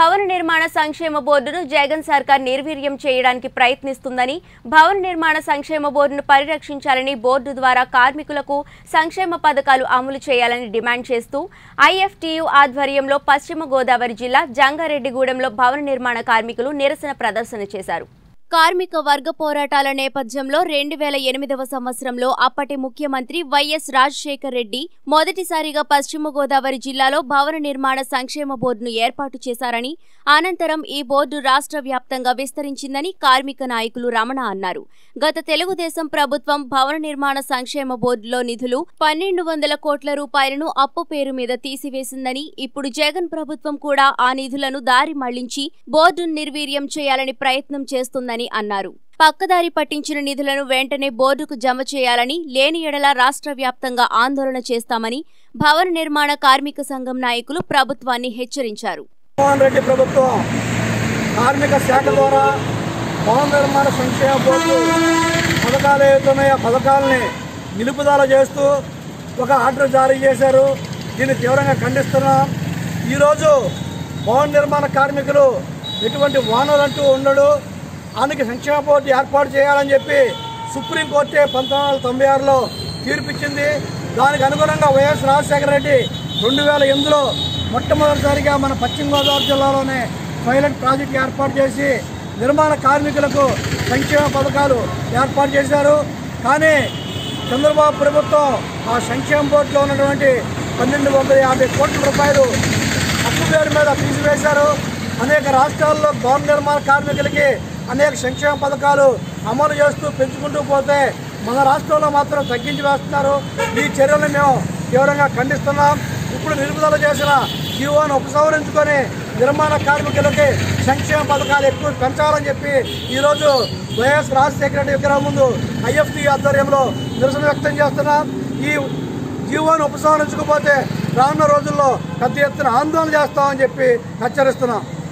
భవన నిర్మాణ సంక్షేమ బోర్డును జగన్ సర్కార్ నిర్వీర్యం చేయడానికి ప్రయత్నిస్తుందని భవన నిర్మాణ సంక్షేమ బోర్డును పరిరక్షించాలని బోర్డు ద్వారా కార్మికులకు సంక్షేమ పథకాలు అమలు చేయాలని డిమాండ్ చేస్తూ ఐఎఫ్టియు ఆధ్వర్యంలో పశ్చిమ గోదావరి జిల్లా జంగారెడ్డిగూడెంలో భవన నిర్మాణ కార్మికులు నిరసన ప్రదర్శన చేశారు కార్మిక వర్గ పోరాటాల నేపథ్యంలో రెండు వేల ఎనిమిదవ సంవత్సరంలో అప్పటి ముఖ్యమంత్రి వైఎస్ రాజశేఖర్ రెడ్డి మొదటిసారిగా పశ్చిమ గోదావరి జిల్లాలో భవన నిర్మాణ సంక్షేమ బోర్డును ఏర్పాటు చేశారని అనంతరం ఈ బోర్డు రాష్ట్ర వ్యాప్తంగా విస్తరించిందని కార్మిక నాయకులు రమణ అన్నారు గత తెలుగుదేశం ప్రభుత్వం భవన నిర్మాణ సంక్షేమ బోర్డులో నిధులు పన్నెండు వందల కోట్ల రూపాయలను అప్పు పేరు మీద తీసివేసిందని ఇప్పుడు జగన్ ప్రభుత్వం కూడా ఆ నిధులను దారి మళ్లించి బోర్డును నిర్వీర్యం చేయాలని ప్రయత్నం చేస్తుందని అన్నారు పక్కదారి పట్టించిన నిధులను వెంటనే బోర్డుకు జమ చేయాలని లేని ఎడల రాష్ట్ర వ్యాప్తంగా ఆందోళన చేస్తామని భవన నిర్మాణ కార్మిక సంఘం నాయకులు ప్రభుత్వాన్ని హెచ్చరించారు జగన్మోహన్ రెడ్డి ప్రభుత్వం కార్మిక శాఖ ద్వారా భవన నిర్మాణ సంక్షేమ బోర్డు పథకాలు ఏవైతున్నాయో ఆ పథకాలని నిలుపుదల చేస్తూ ఒక ఆర్డర్ జారీ చేశారు దీన్ని తీవ్రంగా ఖండిస్తున్నాం ఈరోజు భవన నిర్మాణ కార్మికులు ఎటువంటి వానరంటూ ఉండడు ఆయనకి సంక్షేమ బోర్డు ఏర్పాటు చేయాలని చెప్పి సుప్రీంకోర్టే పంతొమ్మిది వందల తొంభై ఆరులో తీర్పిచ్చింది దానికి అనుగుణంగా వైఎస్ రాజశేఖర రెడ్డి రెండు వేల ఎనిమిదిలో మొట్టమొదటిసారిగా మన పశ్చిమ గోదావరి జిల్లాలోనే పైలట్ ప్రాజెక్ట్ ఏర్పాటు చేసి నిర్మాణ కార్మికులకు సంక్షేమ పథకాలు ఏర్పాటు చేశారు కానీ చంద్రబాబు ప్రభుత్వం ఆ సంక్షేమ బోర్డులో ఉన్నటువంటి పన్నెండు వందల యాభై కోట్ల రూపాయలు అప్పు పేరు మీద తీసివేశారు అనేక రాష్ట్రాల్లో భవన నిర్మాణ కార్మికులకి అనేక సంక్షేమ పథకాలు అమలు చేస్తూ పెంచుకుంటూ పోతే మన రాష్ట్రంలో మాత్రం తగ్గించి వేస్తున్నారు ఈ చర్యలను మేము తీవ్రంగా ఖండిస్తున్నాం ఇప్పుడు నిలుపుదల చేసిన జీవోను ఉపసంహరించుకొని నిర్మాణ కార్మికులకి సంక్షేమ పథకాలు ఎక్కువ పెంచాలని చెప్పి ఈరోజు వైఎస్ రాజశేఖర రెడ్డి విగ్రహం ముందు ఐఎఫ్టీ ఆధ్వర్యంలో నిరసన వ్యక్తం చేస్తున్నాం ఈ జీవోను ఉపసంహరించకపోతే రానున్న రోజుల్లో పెద్ద ఎత్తున ఆందోళన చేస్తామని చెప్పి హెచ్చరిస్తున్నాం